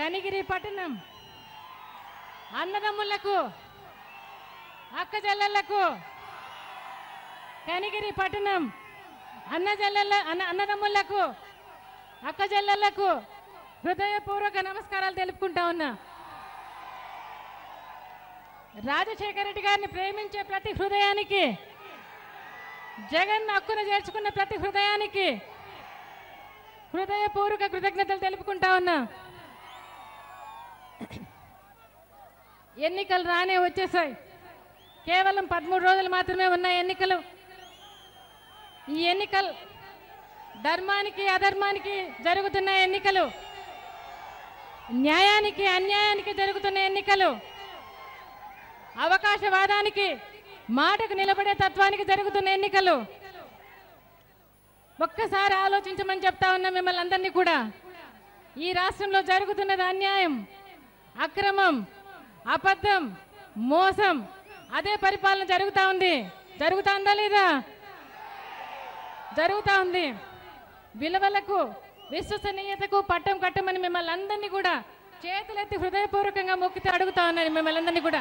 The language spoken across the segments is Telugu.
కనిగిరి పట్టణం అన్నదమ్ములకు అక్క చెల్లెళ్లకు కనిగిరి పట్టణం అన్న చెల్లెళ్ళ అన్న అన్నదమ్ములకు అక్క చెల్లెళ్లకు హృదయపూర్వక నమస్కారాలు తెలుపుకుంటా ఉన్నా రాజశేఖర రెడ్డి గారిని ప్రేమించే ప్రతి హృదయానికి జగన్ హక్కున చేర్చుకున్న ప్రతి హృదయానికి హృదయపూర్వక కృతజ్ఞతలు తెలుపుకుంటా ఉన్నా ఎన్నికలు రానే వచ్చేసాయి కేవలం పదమూడు రోజులు మాత్రమే ఉన్నాయి ఎన్నికలు ఈ ఎన్నికలు ధర్మానికి అధర్మానికి జరుగుతున్న ఎన్నికలు న్యాయానికి అన్యాయానికి జరుగుతున్న ఎన్నికలు అవకాశవాదానికి మాటకు నిలబడే తత్వానికి జరుగుతున్న ఎన్నికలు ఒక్కసారి ఆలోచించమని చెప్తా ఉన్నా మిమ్మల్ని అందరినీ కూడా ఈ రాష్ట్రంలో జరుగుతున్నది అన్యాయం అక్రమం అబద్ధం మోసం అదే పరిపాలన జరుగుతా ఉంది జరుగుతా ఉందా లేదా జరుగుతా ఉంది విలువలకు విశ్వసనీయతకు పట్టం కట్టమని మిమ్మల్ని అందరినీ కూడా చేతులెత్తి హృదయపూర్వకంగా మొక్కితే అడుగుతా ఉన్నాను మిమ్మల్ని అందరినీ కూడా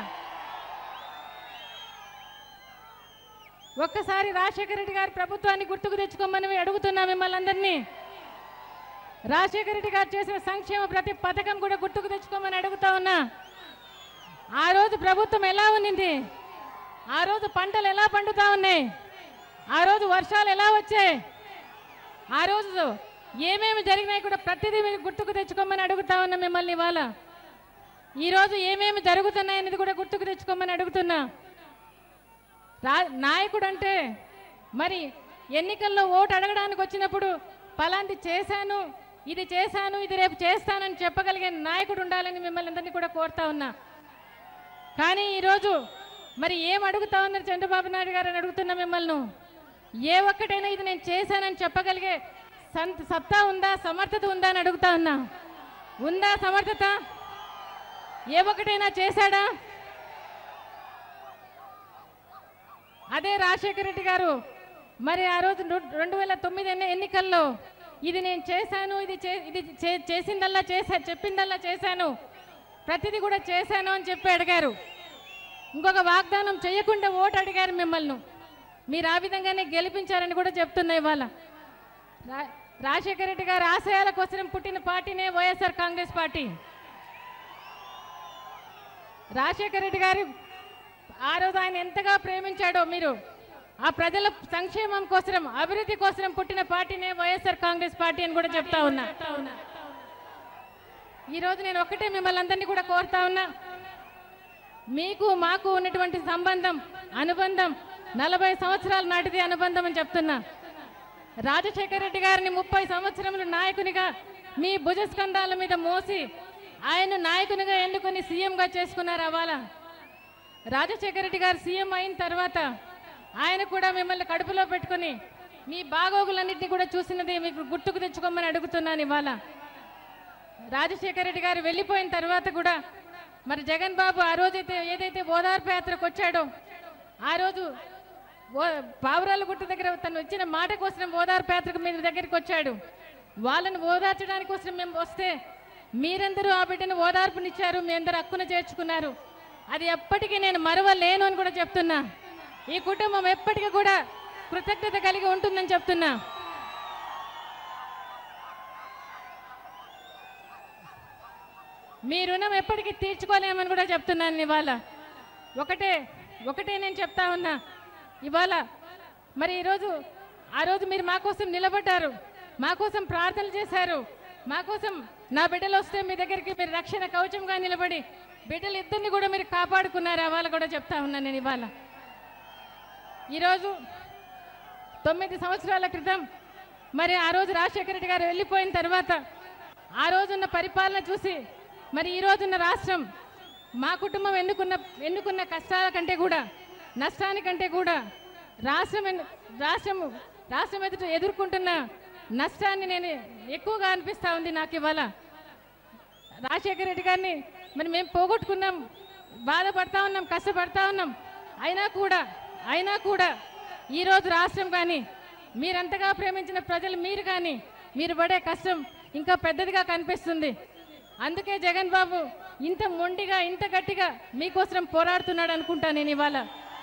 ఒక్కసారి రాజశేఖర రెడ్డి గారి ప్రభుత్వాన్ని గుర్తుకు తెచ్చుకోమని అడుగుతున్నా మిమ్మల్ని అందరినీ రాజశేఖర రెడ్డి గారు చేసిన సంక్షేమ ప్రతి పథకం కూడా గుర్తుకు తెచ్చుకోమని అడుగుతా ఉన్నా ఆ రోజు ప్రభుత్వం ఎలా ఉన్నింది ఆ రోజు పంటలు ఎలా పండుతా ఉన్నాయి ఆ రోజు వర్షాలు ఎలా వచ్చాయి ఆ రోజు ఏమేమి జరిగినాయి కూడా ప్రతిదీ మీరు గుర్తుకు తెచ్చుకోమని అడుగుతా ఉన్నా మిమ్మల్ని ఇవాళ ఈరోజు ఏమేమి జరుగుతున్నాయి అనేది కూడా గుర్తుకు తెచ్చుకోమని అడుగుతున్నా రా నాయకుడు అంటే మరి ఎన్నికల్లో ఓటు అడగడానికి వచ్చినప్పుడు పలాంటి చేశాను ఇది చేశాను ఇది రేపు చేస్తానని చెప్పగలిగే నాయకుడు ఉండాలని మిమ్మల్ని అందరినీ కూడా కోరుతా ఉన్నా కానీ ఈరోజు మరి ఏం అడుగుతా ఉన్నారు చంద్రబాబు నాయుడు గారు అని అడుగుతున్నా మిమ్మల్ని ఏ ఒక్కటైనా ఇది నేను చేశానని చెప్పగలిగే సంత సత్తా ఉందా సమర్థత ఉందా అని అడుగుతా ఉన్నా ఉందా సమర్థత ఏ ఒక్కటైనా చేశాడా అదే రాజశేఖర రెడ్డి గారు మరి ఆ రోజు రు- రెండు వేల తొమ్మిది ఎన్ని ఎన్నికల్లో ఇది నేను చేశాను ఇది చే- ఇది చే- చేసిందల్లా చేశా చెప్పిందల్లా చేశాను ప్రతిదీ కూడా చేశాను అని చెప్పి అడిగారు ఇంకొక వాగ్దానం చేయకుండా ఓటు అడిగారు మిమ్మల్ని మీరు ఆ విధంగానే గెలిపించారని కూడా చెప్తున్నా ఇవాళ రా- రాజశేఖర రెడ్డి గారి ఆశయాల కోసం పుట్టిన పార్టీనే YSR Congress party Rajasekhara Reddy గారి ఆ రోజు ఆయన ఎంతగా ప్రేమించాడో మీరు ఆ ప్రజల సంక్షేమం కోసం అభివృద్ధి కోసం పుట్టిన పార్టీనే వైఎస్ఆర్ కాంగ్రెస్ పార్టీ అని కూడా చెప్తా ఉన్నా ఈ రోజు నేను ఒక్కటే మిమ్మల్ని అందరినీ కూడా కోరుతా ఉన్నా మీకు మాకు ఉన్నటువంటి సంబంధం అనుబంధం నలభై సంవత్సరాల నాటిది అనుబంధం అని చెప్తున్నా రాజశేఖర రెడ్డి గారిని ముప్పై సంవత్సరములు నాయకునిగా మీ భుజస్కంధాల మీద మోసి ఆయన నాయకునిగా ఎన్నుకొని సీఎంగా చేసుకున్నారు అవాళ రాజశేఖర రెడ్డి గారు సీఎం అయిన తర్వాత ఆయన కూడా మిమ్మల్ని కడుపులో పెట్టుకొని మీ బాగోగులన్నింటినీ కూడా చూసినది మీకు గుర్తుకు తెచ్చుకోమని అడుగుతున్నాను ఇవాళ రాజశేఖర రెడ్డి గారు వెళ్ళిపోయిన తర్వాత కూడా మరి జగన్ బాబు ఆ రోజైతే ఏదైతే ఓదార్పు యాత్రకు వచ్చాడో ఆ రోజు ఓ పావురాల గుట్ట దగ్గర తను వచ్చిన మాట కోసం ఓదార్పు యాత్రకు మీ దగ్గరికి వచ్చాడు వాళ్ళని ఓదార్చడానికి కోసం మేము వస్తే మీరందరూ ఆ బిడ్డను ఓదార్పునిచ్చారు మీ అందరూ హక్కున చేర్చుకున్నారు అది ఎప్పటికీ నేను మరవలేను అని కూడా చెప్తున్నా ఈ కుటుంబం ఎప్పటికీ కూడా కృతజ్ఞత కలిగి ఉంటుందని చెప్తున్నా మీ రుణం ఎప్పటికీ తీర్చుకోలేమని కూడా చెప్తున్నాను ఇవాళ ఒకటే ఒకటే నేను చెప్తా ఉన్నా ఇవాళ మరి ఈరోజు ఆ రోజు మీరు మా కోసం నిలబడ్డారు మా కోసం ప్రార్థనలు చేశారు మా కోసం నా బిడ్డలు వస్తే మీ దగ్గరికి మీరు రక్షణ కవచంగా నిలబడి బిడ్డలు ఇద్దరిని కూడా మీరు కాపాడుకున్నారు అవాళ కూడా చెప్తా ఉన్నా నేను ఇవాళ ఈరోజు తొమ్మిది సంవత్సరాల క్రితం మరి ఆ రోజు రాజశేఖర రెడ్డి గారు వెళ్ళిపోయిన తర్వాత ఆ రోజున్న పరిపాలన చూసి మరి ఈ రోజున్న రాష్ట్రం మా కుటుంబం ఎన్నుకున్న ఎన్నుకున్న కష్టాల కంటే కూడా నష్టానికంటే కూడా రాష్ట్రం ఎన్ను- రాష్ట్రం రాష్ట్రం ఎదుట ఎదుర్కొంటున్న నష్టాన్ని నేను ఎక్కువగా అనిపిస్తా ఉంది నాకు ఇవాళ రాజశేఖర రెడ్డి గారిని మరి మేము పోగొట్టుకున్నాం బాధపడతా ఉన్నాం కష్టపడతా ఉన్నాం అయినా కూడా అయినా కూడా ఈరోజు రాష్ట్రం కానీ మీరంతగా ప్రేమించిన ప్రజలు మీరు కానీ మీరు పడే కష్టం ఇంకా పెద్దదిగా కనిపిస్తుంది అందుకే జగన్ బాబు ఇంత మొండిగా ఇంత గట్టిగా మీకోసం పోరాడుతున్నాడు అనుకుంటా నేను ఇవాళ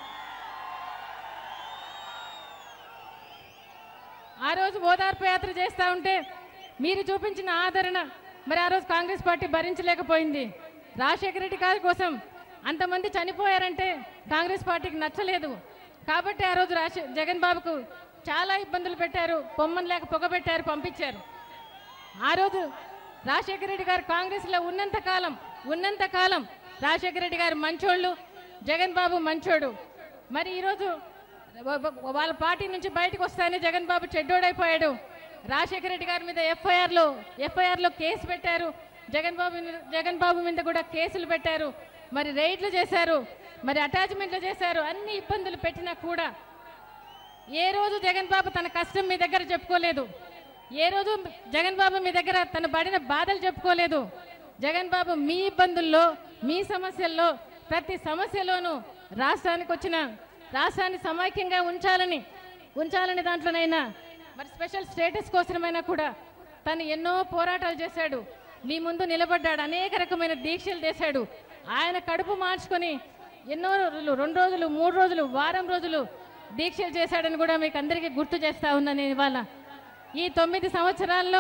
ఆ రోజు ఓదార్పు యాత్ర చేస్తూ ఉంటే మీరు చూపించిన ఆదరణ మరి ఆ రోజు కాంగ్రెస్ పార్టీ భరించలేకపోయింది రాజశేఖర రెడ్డి గారి కోసం అంతమంది చనిపోయారంటే కాంగ్రెస్ పార్టీకి నచ్చలేదు కాబట్టి ఆ రోజు రాజ జగన్ బాబుకు చాలా ఇబ్బందులు పెట్టారు పొమ్మని లేక పొగబెట్టారు పంపించారు ఆ రోజు రాజశేఖర రెడ్డి గారు కాంగ్రెస్లో ఉన్నంత కాలం ఉన్నంత కాలం రాజశేఖర రెడ్డి గారు మంచోళ్ళు జగన్ బాబు మంచోడు మరి ఈరోజు వ- వ- వాళ్ళ పార్టీ నుంచి బయటకు వస్తానే జగన్ బాబు చెడ్డోడైపోయాడు రాజశేఖర రెడ్డి గారి మీద ఎఫ్ఐఆర్లో ఎఫ్ఐఆర్లో కేసు పెట్టారు జగన్ బాబు మీద- జగన్ బాబు మీద కూడా కేసులు పెట్టారు మరి రైడ్లు చేశారు మరి అటాచ్మెంట్లు చేశారు అన్ని ఇబ్బందులు పెట్టినా కూడా ఏ రోజు జగన్ బాబు తన కష్టం మీ దగ్గర చెప్పుకోలేదు ఏ రోజు జగన్ బాబు మీ దగ్గర తన పడిన బాధలు చెప్పుకోలేదు జగన్ బాబు మీ ఇబ్బందుల్లో మీ సమస్యల్లో ప్రతి సమస్యలోనూ రాష్ట్రానికి వచ్చిన రాష్ట్రాన్ని సమైక్యంగా ఉంచాలని ఉంచాలని దాంట్లోనైనా మరి స్పెషల్ స్టేటస్ కోసమైనా కూడా తను ఎన్నో పోరాటాలు చేశాడు మీ ముందు నిలబడ్డాడు అనేక రకమైన దీక్షలు చేశాడు ఆయన కడుపు మార్చుకొని ఎన్నో రోజులు రెండు రోజులు మూడు రోజులు వారం రోజులు దీక్షలు చేశాడని కూడా మీకు అందరికీ గుర్తు చేస్తా ఉన్నా నేను ఇవాళ ఈ తొమ్మిది సంవత్సరాల్లో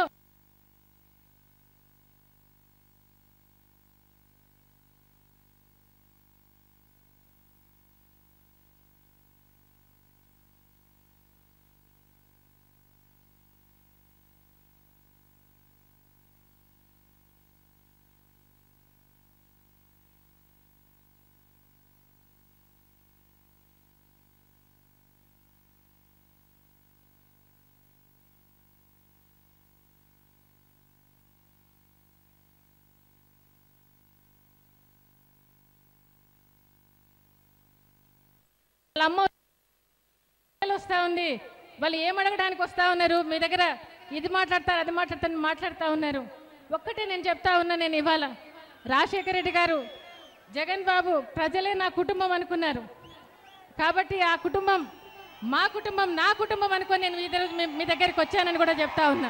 వాళ్ళ అమ్మ వస్తా ఉంది వాళ్ళు ఏం అడగడానికి వస్తా ఉన్నారు మీ దగ్గర ఇది మాట్లాడతారు అది మాట్లాడతారు మాట్లాడుతూ ఉన్నారు ఒక్కటే నేను చెప్తా ఉన్నా నేను ఇవాళ రాజశేఖర రెడ్డి గారు జగన్ బాబు ప్రజలే నా కుటుంబం అనుకున్నారు కాబట్టి ఆ కుటుంబం మా కుటుంబం నా కుటుంబం అనుకొని నేను ఈ రోజు మీ- మీ దగ్గరికి వచ్చానని కూడా చెప్తా ఉన్నా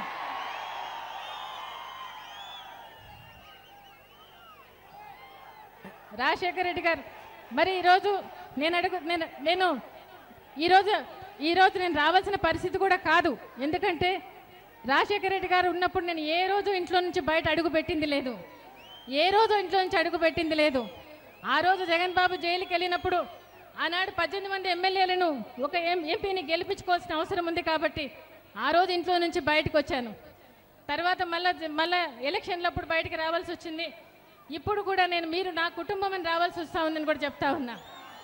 రాజశేఖర రెడ్డి గారు మరి ఈరోజు నేను అడుగు నేను నేను ఈరోజు ఈరోజు నేను రావాల్సిన పరిస్థితి కూడా కాదు ఎందుకంటే రాజశేఖర రెడ్డి గారు ఉన్నప్పుడు నేను ఏ రోజు ఇంట్లో నుంచి బయట అడుగు పెట్టింది లేదు ఏ రోజు ఇంట్లో నుంచి అడుగు పెట్టింది లేదు ఆ రోజు జగన్ బాబు జైలుకి వెళ్ళినప్పుడు ఆనాడు పద్దెనిమిది మంది ఎమ్మెల్యేలను ఒక ఎం ఎంపీని గెలిపించుకోవాల్సిన అవసరం ఉంది కాబట్టి ఆ రోజు ఇంట్లో నుంచి బయటకు వచ్చాను తర్వాత మళ్ళా మళ్ళా ఎలక్షన్లప్పుడు బయటికి రావాల్సి వచ్చింది ఇప్పుడు కూడా నేను మీరు నా కుటుంబం అని రావాల్సి వస్తా ఉందని కూడా చెప్తా ఉన్నా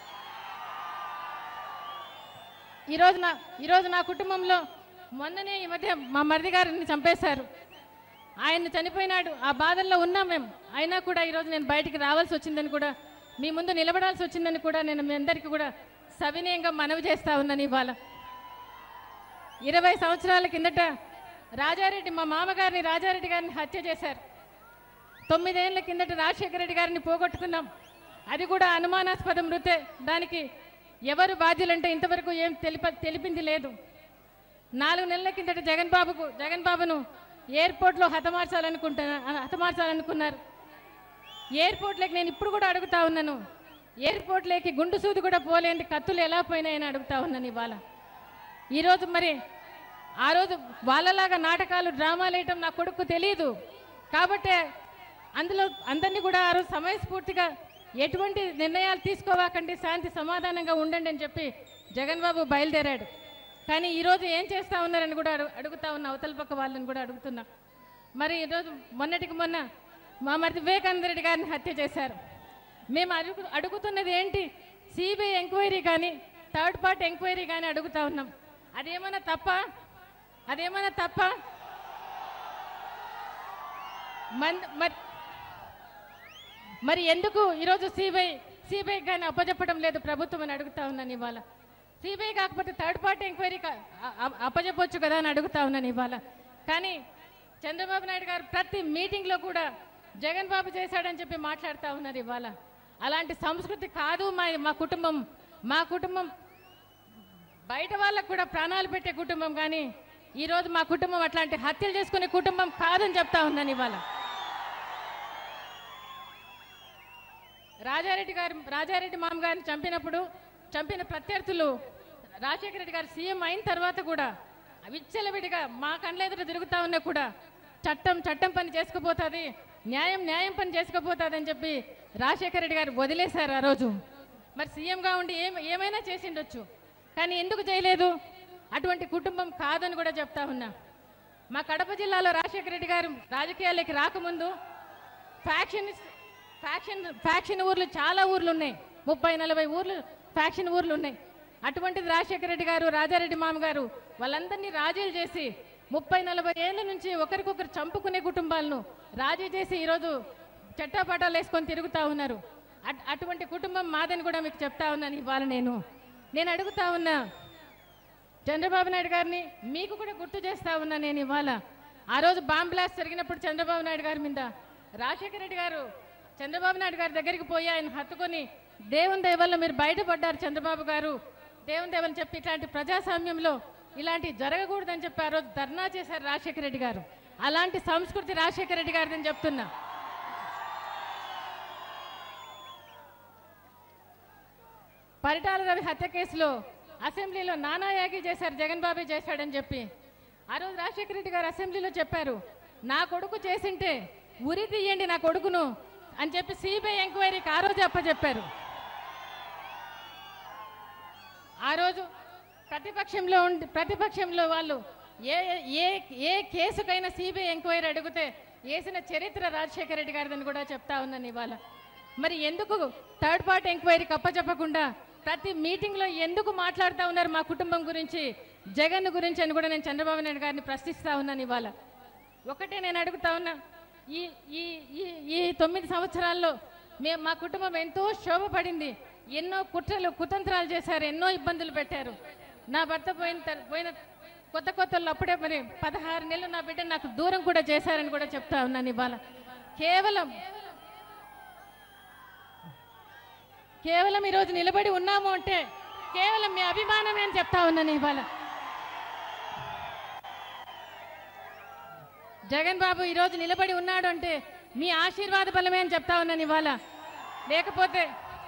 ఈరోజు నా ఈరోజు నా కుటుంబంలో మొన్ననే ఈ మధ్య మా మరిది గారిని చంపేశారు ఆయన చనిపోయినాడు ఆ బాధల్లో ఉన్నాం మేము అయినా కూడా ఈరోజు నేను బయటికి రావాల్సి వచ్చిందని కూడా మీ ముందు నిలబడాల్సి వచ్చిందని కూడా నేను మీ అందరికీ కూడా సవినయంగా మనవి చేస్తా ఉన్నాను ఇవాళ ఇరవై సంవత్సరాల కిందట రాజారెడ్డి మా మామగారిని రాజారెడ్డి గారిని హత్య చేశారు తొమ్మిదేళ్ల కిందట రాజశేఖర రెడ్డి గారిని పోగొట్టుకున్నాం అది కూడా అనుమానాస్పద మృతే దానికి ఎవరు బాధ్యులంటే ఇంతవరకు ఏం తెలిప తెలిపింది లేదు నాలుగు నెలల కిందట జగన్ బాబుకు జగన్ బాబును ఎయిర్పోర్ట్లో హతమార్చాలనుకుంటున్నా హతమార్చాలనుకున్నారు ఎయిర్పోర్ట్లోకి నేను ఇప్పుడు కూడా అడుగుతా ఉన్నాను ఎయిర్పోర్ట్లోకి గుండు సూది కూడా పోలేంది కత్తులు ఎలా పోయినాయని అడుగుతా ఉన్నాను ఇవాళ ఈరోజు మరి ఆ రోజు వాళ్ళలాగా నాటకాలు డ్రామాలు వేయటం నా కొడుకు తెలియదు కాబట్టి అందులో అందరినీ కూడా ఆ రోజు సమయస్ఫూర్తిగా ఎటువంటి నిర్ణయాలు తీసుకోవాకండి శాంతి సమాధానంగా ఉండండి అని చెప్పి జగన్ బాబు బయలుదేరాడు కానీ ఈరోజు ఏం చేస్తా ఉన్నారని కూడా అడుగు అడుగుతా ఉన్న అవతల పక్క వాళ్ళని కూడా అడుగుతున్నా మరి ఈరోజు మొన్నటికి మొన్న మా మరిది వివేకానంద రెడ్డి గారిని హత్య చేశారు మేము అడుగు అడుగుతున్నది ఏంటి సిబిఐ ఎంక్వైరీ కానీ థర్డ్ పార్టీ ఎంక్వైరీ కానీ అడుగుతా ఉన్నాం అదేమన్నా తప్ప అదేమన్నా తప్ప మన్ మరి మరి ఎందుకు ఈరోజు సిబిఐ సిబిఐ కానీ అప్పచెప్పడం లేదు ప్రభుత్వం అని అడుగుతా ఉన్నాను ఇవాళ సిబిఐ కాకపోతే థర్డ్ పార్టీ ఎంక్వైరీ అప్పచెప్పొచ్చు కదా అని అడుగుతా ఉన్నాను ఇవాళ కానీ చంద్రబాబు నాయుడు గారు ప్రతి మీటింగ్లో కూడా జగన్ బాబు చేశాడని చెప్పి మాట్లాడుతూ ఉన్నారు ఇవాళ అలాంటి సంస్కృతి కాదు మా మా కుటుంబం మా కుటుంబం బయట వాళ్ళకు కూడా ప్రాణాలు పెట్టే కుటుంబం కానీ ఈరోజు మా కుటుంబం అట్లాంటి హత్యలు చేసుకునే కుటుంబం కాదని చెప్తా ఉన్నాను ఇవాళ రాజారెడ్డి గారు రాజారెడ్డి మామ గారిని చంపినప్పుడు చంపిన ప్రత్యర్థులు రాజశేఖర రెడ్డి గారు సీఎం అయిన తర్వాత కూడా విచ్చలవిడిగా మా కండ్ల ఎదుట తిరుగుతా ఉన్నా కూడా చట్టం చట్టం పని చేసుకుపోతుంది న్యాయం న్యాయం పని చేసుకుపోతుంది అని చెప్పి రాజశేఖర రెడ్డి గారు వదిలేశారు ఆ రోజు మరి సీఎంగా ఉండి ఏం ఏమైనా చేసిండొచ్చు కానీ ఎందుకు చేయలేదు అటువంటి కుటుంబం కాదని కూడా చెప్తా ఉన్నా మా కడప జిల్లాలో రాజశేఖర రెడ్డి గారు రాజకీయాల్లోకి రాకముందు ఫ్యాక్షన్ ఫ్యాక్షన్ ఫ్యాక్షన్ ఊర్లు చాలా ఊర్లు ఉన్నాయి ముప్పై నలభై ఊర్లు ఫ్యాక్షన్ ఊర్లు ఉన్నాయి అటువంటిది రాజశేఖర రెడ్డి గారు రాజారెడ్డి మామ గారు వాళ్ళందరినీ రాజీలు చేసి ముప్పై నలభై ఏళ్ళ నుంచి ఒకరికొకరు చంపుకునే కుటుంబాలను రాజీ చేసి ఈరోజు చట్టాపటాలు వేసుకొని తిరుగుతా ఉన్నారు అట్- అటువంటి కుటుంబం మాదని కూడా మీకు చెప్తా ఉన్నాను ఇవాళ నేను నేను అడుగుతా ఉన్నా చంద్రబాబు నాయుడు గారిని మీకు కూడా గుర్తు చేస్తా ఉన్నా నేను ఇవాళ ఆ రోజు బాంబ్ బ్లాస్ట్ జరిగినప్పుడు చంద్రబాబు నాయుడు గారి మీద రాజశేఖర రెడ్డి గారు చంద్రబాబు నాయుడు గారి దగ్గరికి పోయి ఆయన హత్తుకొని దేవుని దయ వల్ల మీరు బయటపడ్డారు చంద్రబాబు గారు దేవుని దయ వల్ల చెప్పి ఇట్లాంటి ప్రజాస్వామ్యంలో ఇలాంటి జరగకూడదని చెప్పి ఆ రోజు ధర్నా చేశారు రాజశేఖర రెడ్డి గారు అలాంటి సంస్కృతి రాజశేఖర రెడ్డి గారిదని చెప్తున్నా పరిటాల రవి హత్య కేసులో అసెంబ్లీలో నానాయాగి చేశారు జగన్ బాబు చేశాడని చెప్పి ఆ రోజు రాజశేఖర రెడ్డి గారు అసెంబ్లీలో చెప్పారు నా కొడుకు చేసింటే ఉరి తీయండి నా కొడుకును అని చెప్పి సిబిఐ ఎంక్వైరీకి ఆ రోజు అప్పచెప్పారు ఆ రోజు ప్రతిపక్షంలో ఉండి ప్రతిపక్షంలో వాళ్ళు ఏ ఏ ఏ కేసుకైనా సిబిఐ ఎంక్వైరీ అడిగితే వేసిన చరిత్ర రాజశేఖర రెడ్డి గారిదని కూడా చెప్తా ఉన్నాను ఇవాళ మరి ఎందుకు థర్డ్ పార్టీ ఎంక్వైరీకి అప్పచెప్పకుండా ప్రతి మీటింగ్లో ఎందుకు మాట్లాడుతూ ఉన్నారు మా కుటుంబం గురించి జగన్ గురించి అని కూడా నేను చంద్రబాబు నాయుడు గారిని ప్రశ్నిస్తా ఉన్నాను ఇవాళ ఒకటే నేను అడుగుతా ఉన్నా ఈ ఈ ఈ ఈ తొమ్మిది సంవత్సరాల్లో మేము మా కుటుంబం ఎంతో శోభపడింది ఎన్నో కుట్రలు కుతంత్రాలు చేశారు ఎన్నో ఇబ్బందులు పెట్టారు నా భర్త పోయిన తర్- పోయిన కొత్త కొత్తలో అప్పుడే మరి పదహారు నెలలు నా బిడ్డ నాకు దూరం కూడా చేశారని కూడా చెప్తా ఉన్నాను ఇవాళ కేవలం కేవలం ఈరోజు నిలబడి ఉన్నాము అంటే కేవలం మీ అభిమానమే అని చెప్తా ఉన్నాను ఇవాళ జగన్ బాబు ఈరోజు నిలబడి ఉన్నాడు అంటే మీ ఆశీర్వాద బలమే అని చెప్తా ఉన్నాను ఇవాళ లేకపోతే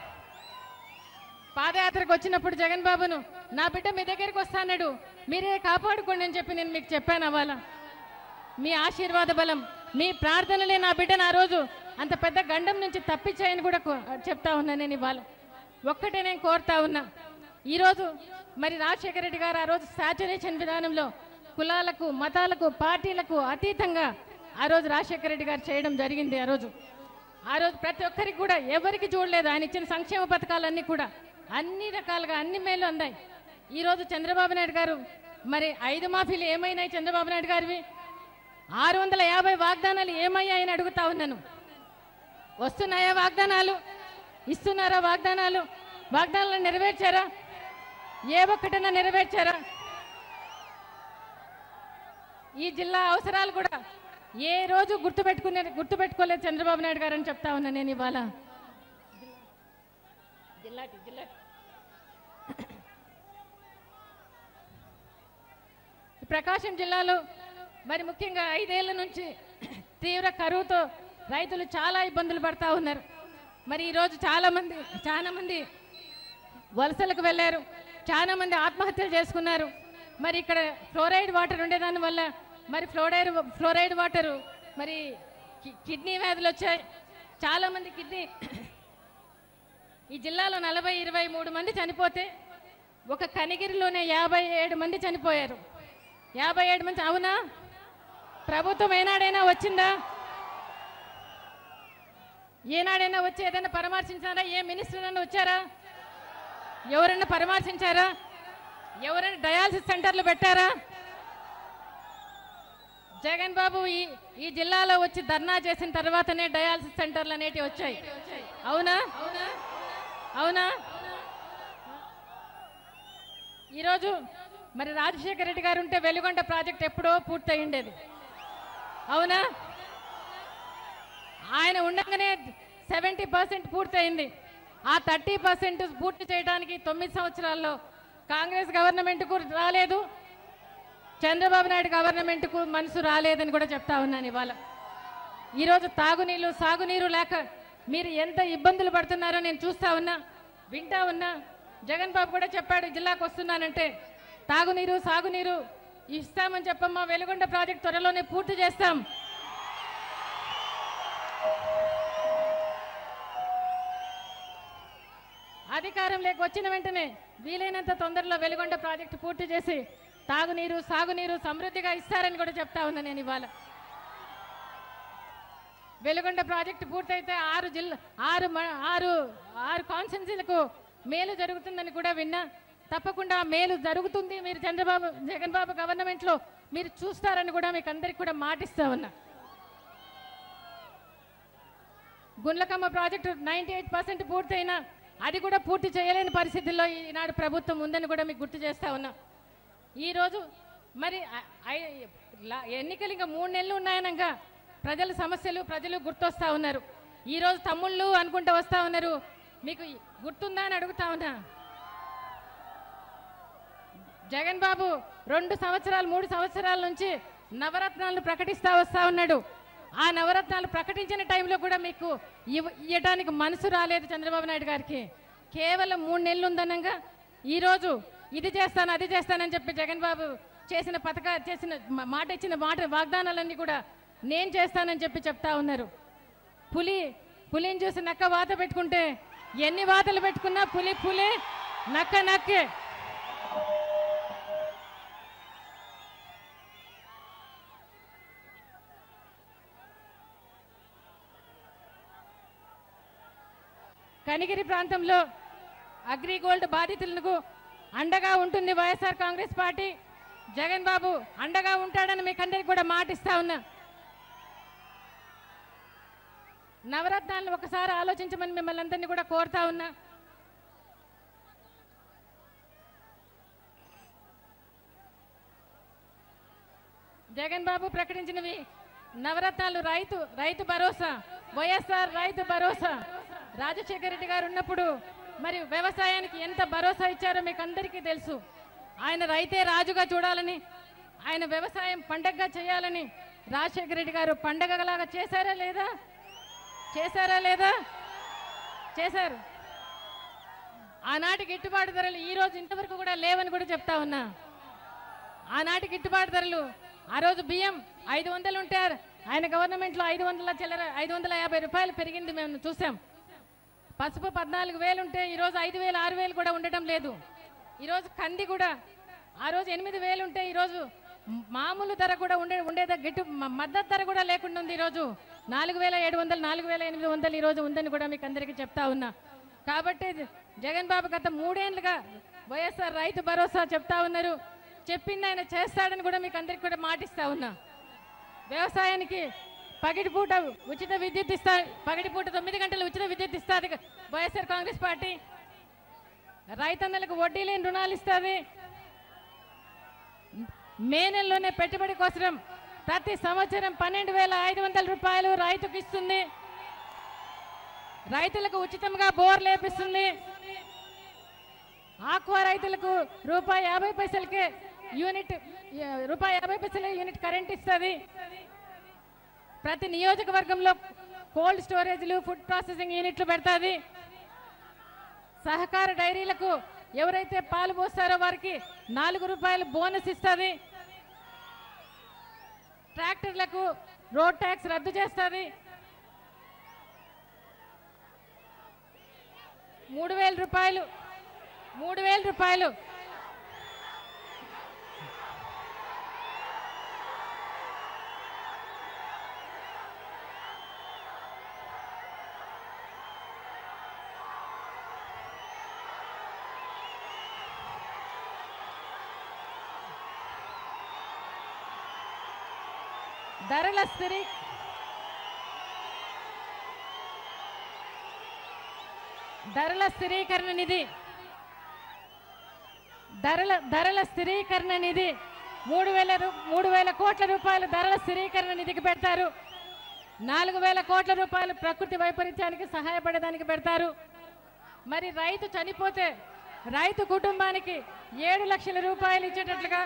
పాదయాత్రకు వచ్చినప్పుడు జగన్ బాబును నా బిడ్డ మీ దగ్గరికి వస్తానడు మీరే కాపాడుకోండి అని చెప్పి నేను మీకు చెప్పాను అవాళ మీ ఆశీర్వాద బలం మీ ప్రార్థనలే నా బిడ్డను ఆ రోజు అంత పెద్ద గండం నుంచి తప్పించాయని కూడా కో- చెప్తా ఉన్నా నేను ఇవాళ ఒక్కటే నేను కోరుతా ఉన్నా ఈరోజు మరి రాజశేఖర రెడ్డి గారు ఆ రోజు సాచురేషన్ విధానంలో కులాలకు మతాలకు పార్టీలకు అతీతంగా ఆ రోజు రాజశేఖర రెడ్డి గారు చేయడం జరిగింది ఆ రోజు ఆ రోజు ప్రతి ఒక్కరికి కూడా ఎవరికి చూడలేదు ఆయన ఇచ్చిన సంక్షేమ పథకాలన్నీ కూడా అన్ని రకాలుగా అన్ని మేలు అందాయి ఈరోజు చంద్రబాబు నాయుడు గారు మరి ఐదు మాఫీలు ఏమైనాయి చంద్రబాబు నాయుడు గారివి ఆరు వందల యాభై వాగ్దానాలు ఏమయ్యాయని అడుగుతా ఉన్నాను వస్తున్నాయా వాగ్దానాలు ఇస్తున్నారా వాగ్దానాలు వాగ్దానాలను నెరవేర్చారా ఏ ఒక్కటైనా నెరవేర్చారా ఈ జిల్లా అవసరాలు కూడా ఏ రోజు గుర్తుపెట్టుకునే గుర్తుపెట్టుకోలేదు చంద్రబాబు నాయుడు గారు అని చెప్తా ఉన్నా నేను ఇవాళ జిల్లాటి జిల్లాటి ఈ ప్రకాశం జిల్లాలో మరి ముఖ్యంగా ఐదేళ్ల నుంచి తీవ్ర కరువుతో రైతులు చాలా ఇబ్బందులు పడతా ఉన్నారు మరి ఈరోజు చాలా మంది చాలా మంది వలసలకు వెళ్ళారు చాలా మంది ఆత్మహత్యలు చేసుకున్నారు మరి ఇక్కడ ఫ్లోరైడ్ వాటర్ ఉండేదాని వల్ల మరి ఫ్లోరైడ్ ఫ్లోరైడ్ వాటర్ మరి కి- కిడ్నీ వ్యాధులు వచ్చాయి చాలా మంది కిడ్నీ ఈ జిల్లాలో నలభై ఇరవై మూడు మంది చనిపోతే ఒక కనిగిరిలోనే యాభై ఏడు మంది చనిపోయారు యాభై ఏడు మంది అవునా ప్రభుత్వం ఏనాడైనా వచ్చిందా ఏనాడైనా వచ్చి ఏదైనా పరామర్శించారా ఏ మినిస్టర్ అయినా వచ్చారా ఎవరైనా పరామర్శించారా ఎవరైనా డయాలసిస్ సెంటర్లు పెట్టారా జగన్ బాబు ఈ ఈ జిల్లాలో వచ్చి ధర్నా చేసిన తర్వాతనే డయాలసిస్ సెంటర్లు అనేటివి వచ్చాయి అవునా అవునా ఈరోజు మరి రాజశేఖర రెడ్డి గారు ఉంటే వెలుగొండ ప్రాజెక్ట్ ఎప్పుడో పూర్తయి ఉండేది అవునా ఆయన ఉండగానే సెవెంటీ పర్సెంట్ పూర్తయింది ఆ థర్టీ పర్సెంట్ పూర్తి చేయడానికి తొమ్మిది సంవత్సరాల్లో కాంగ్రెస్ గవర్నమెంట్కు రాలేదు చంద్రబాబు నాయుడు గవర్నమెంట్కు మనసు రాలేదని కూడా చెప్తా ఉన్నాను ఇవాళ ఈరోజు తాగునీళ్ళు సాగునీరు లేక మీరు ఎంత ఇబ్బందులు పడుతున్నారో నేను చూస్తా ఉన్నా వింటా ఉన్నా జగన్ బాబు కూడా చెప్పాడు జిల్లాకు వస్తున్నానంటే తాగునీరు సాగునీరు ఇస్తామని చెప్పమ్మా వెలుగొండ ప్రాజెక్ట్ త్వరలోనే పూర్తి చేస్తాం అధికారంలోకి వచ్చిన వెంటనే వీలైనంత తొందరలో వెలుగొండ ప్రాజెక్టు పూర్తి చేసి తాగునీరు సాగునీరు సమృద్ధిగా ఇస్తారని కూడా చెప్తా ఉన్నా నేను ఇవాళ వెలుగొండ ప్రాజెక్టు పూర్తయితే ఆరు జిల్లా ఆరు మ- ఆరు ఆరు కాన్స్టెన్సీలకు మేలు జరుగుతుందని కూడా విన్నా తప్పకుండా ఆ మేలు జరుగుతుంది మీరు చంద్రబాబు జగన్ బాబు గవర్నమెంట్లో మీరు చూస్తారని కూడా మీకు అందరికి కూడా మాటిస్తా ఉన్నా Gundlakamma project ninety eight percent పూర్తయినా అది కూడా పూర్తి చేయలేని పరిస్థితుల్లో ఈనాడు ప్రభుత్వం ఉందని కూడా మీకు గుర్తు చేస్తా ఉన్నా ఈరోజు మరి ఐ- ఐ- లా- ఎన్నికలు ఇంకా మూడు నెలలు ఉన్నాయనగా ప్రజల సమస్యలు ప్రజలు గుర్తొస్తా ఉన్నారు ఈరోజు తమ్ముళ్ళు అనుకుంటూ వస్తా ఉన్నారు మీకు గుర్తుందా అని అడుగుతా ఉన్నా జగన్ బాబు రెండు సంవత్సరాలు మూడు సంవత్సరాల నుంచి నవరత్నాలను ప్రకటిస్తా వస్తా ఉన్నాడు ఆ నవరత్నాలు ప్రకటించిన టైంలో కూడా మీకు ఇవ్వ- ఇవ్వడానికి మనసు రాలేదు చంద్రబాబు నాయుడు గారికి కేవలం మూడు నెలలు ఉందనంగా ఈరోజు ఇది చేస్తాను అది చేస్తానని చెప్పి జగన్ బాబు చేసిన పథక చేసిన మా- మాట ఇచ్చిన మాట వాగ్దానాలన్నీ కూడా నేను చేస్తానని చెప్పి చెప్తా ఉన్నారు పులి పులిని చూసి నక్క వాత పెట్టుకుంటే ఎన్ని వాతలు పెట్టుకున్నా పులి పులి నక్క నక్కే కనిగిరి ప్రాంతంలో అగ్రిగోల్డ్ బాధితులకు అండగా ఉంటుంది YSR Congress party Jagan Babu అండగా ఉంటాడని మీకు అందరికి కూడా మాటిస్తా ఉన్నా నవరత్నాలను ఒకసారి ఆలోచించమని మిమ్మల్ని అందరినీ కూడా కోరుతా ఉన్నా జగన్ బాబు ప్రకటించినవి నవరత్నాలు రైతు రైతు భరోసా వైఎస్ఆర్ రైతు భరోసా రాజశేఖర రెడ్డి గారు ఉన్నప్పుడు మరి వ్యవసాయానికి ఎంత భరోసా ఇచ్చారో మీకు అందరికీ తెలుసు ఆయన రైతే రాజుగా చూడాలని ఆయన వ్యవసాయం పండగగా చేయాలని రాజశేఖర రెడ్డి గారు పండగలాగా చేశారా లేదా చేశారా లేదా చేశారు ఆనాటి గిట్టుబాటు ధరలు ఈ రోజు ఇంతవరకు కూడా లేవని కూడా చెప్తా ఉన్నా ఆనాటి గిట్టుబాటు ధరలు ఆ రోజు బియ్యం ఐదు వందలు ఉంటే ఆయన గవర్నమెంట్లో ఐదు వందల చిల్లర ఐదు వందల యాభై రూపాయలు పెరిగింది మేము చూసాం పసుపు పద్నాలుగు వేలు ఉంటే ఈరోజు ఐదు వేలు ఆరు వేలు కూడా ఉండటం లేదు ఈరోజు కంది కూడా ఆ రోజు ఎనిమిది వేలు ఉంటే ఈరోజు మామూలు ధర కూడా ఉండే ఉండేది గిట్టు మ- మద్దతు ధర కూడా లేకుండా ఉంది ఈరోజు నాలుగు వేల ఏడు వందలు నాలుగు వేల ఎనిమిది వందలు ఈరోజు ఉందని కూడా మీకు అందరికీ చెప్తా ఉన్నా కాబట్టి జగన్ బాబు గత మూడేళ్లుగా వైఎస్ఆర్ రైతు భరోసా చెప్తా ఉన్నారు చెప్పింది ఆయన చేస్తాడని కూడా మీకు అందరికీ కూడా మాటిస్తా ఉన్నా వ్యవసాయానికి పగిటిపూట ఉచిత విద్యుత్ ఇస్తా పగిటిపూట తొమ్మిది గంటలు ఉచిత విద్యుత్ ఇస్తుంది వైఎస్ఆర్ కాంగ్రెస్ పార్టీ రైతన్నలకు వడ్డీ లేని రుణాలు ఇస్తుంది మే నెలలోనే పెట్టుబడి కోసం ప్రతి సంవత్సరం పన్నెండు వేల ఐదు వందల రూపాయలు రైతుకు ఇస్తుంది రైతులకు ఉచితంగా బోర్ లేపిస్తుంది ఆక్వా రైతులకు రూపాయి యాభై పైసలకే యూనిట్ ఆ, రూపాయి యాభై పైసలే యూనిట్ కరెంట్ ఇస్తుంది ప్రతి నియోజకవర్గంలో కోల్డ్ స్టోరేజ్లు ఫుడ్ ప్రాసెసింగ్ యూనిట్లు పెడుతుంది సహకార డైరీలకు ఎవరైతే పాలు పోస్తారో వారికి నాలుగు రూపాయలు బోనస్ ఇస్తుంది ట్రాక్టర్లకు రోడ్ ట్యాక్స్ రద్దు చేస్తుంది మూడు వేల రూపాయలు మూడు వేల రూపాయలు ధరల స్థిరీ ధరల స్థిరీకరణ నిధి ధరల ధరల స్థిరీకరణ నిధి మూడు వేల రూ- మూడు వేల కోట్ల రూపాయలు ధరల స్థిరీకరణ నిధికి పెడతారు నాలుగు వేల కోట్ల రూపాయలు ప్రకృతి వైపరీత్యానికి సహాయపడేదానికి పెడతారు మరి రైతు చనిపోతే రైతు కుటుంబానికి ఏడు లక్షల రూపాయలు ఇచ్చేటట్లుగా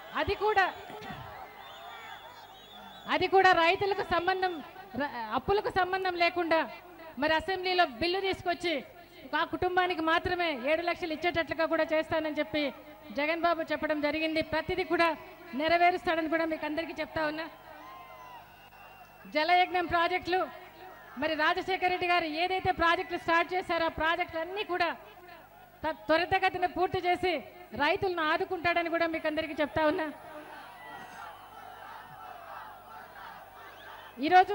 అది కూడా అది కూడా రైతులకు సంబంధం ర- అప్పులకు సంబంధం లేకుండా మరి అసెంబ్లీలో బిల్లు తీసుకొచ్చి ఆ కుటుంబానికి మాత్రమే ఏడు లక్షలు ఇచ్చేటట్లుగా కూడా చేస్తానని చెప్పి జగన్ బాబు చెప్పడం జరిగింది ప్రతిదీ కూడా నెరవేరుస్తాడని కూడా మీకు అందరికీ చెప్తా ఉన్నా జలయజ్ఞం ప్రాజెక్టులు మరి రాజశేఖర రెడ్డి గారు ఏదైతే ప్రాజెక్టులు స్టార్ట్ చేశారో ఆ ప్రాజెక్టులు అన్నీ కూడా త- త్వరితగతిన పూర్తి చేసి రైతులను ఆదుకుంటాడని కూడా మీకు అందరికీ చెప్తా ఉన్నా ఈరోజు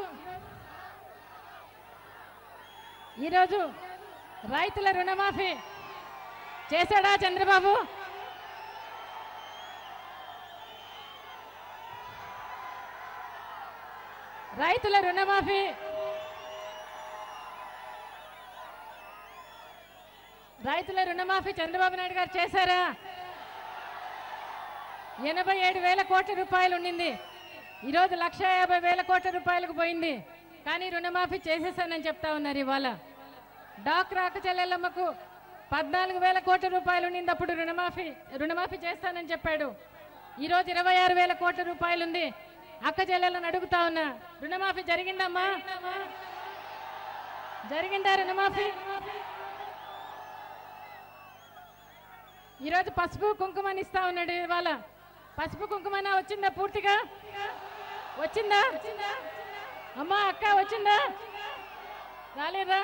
ఈరోజు రైతుల రుణమాఫీ చేశాడా చంద్రబాబు రైతుల రుణమాఫీ రైతుల రుణమాఫీ చంద్రబాబు నాయుడు గారు చేశారా ఎనభై ఏడు వేల కోట్ల రూపాయలు ఉండింది ఈరోజు లక్ష యాభై వేల కోట్ల రూపాయలకు పోయింది కానీ రుణమాఫీ చేసేసానని చెప్తా ఉన్నారు ఇవాళ డాక్రా అక్క చెల్లెళ్ళమ్మకు పద్నాలుగు వేల కోట్ల రూపాయలు ఉండింది అప్పుడు రుణమాఫీ రుణమాఫీ చేస్తానని చెప్పాడు ఈరోజు ఇరవై ఆరు వేల కోట్ల రూపాయలు ఉంది అక్క చెల్లెళ్ళని అడుగుతా ఉన్నా రుణమాఫీ జరిగిందమ్మా జరిగిందా రుణమాఫీ ఈరోజు పసుపు కుంకుమని ఇస్తా ఉన్నాడు ఇవాళ పసుపు కుంకుమన వచ్చిందా పూర్తిగా వచ్చిందా అమ్మా అక్క వచ్చిందా రాలేదా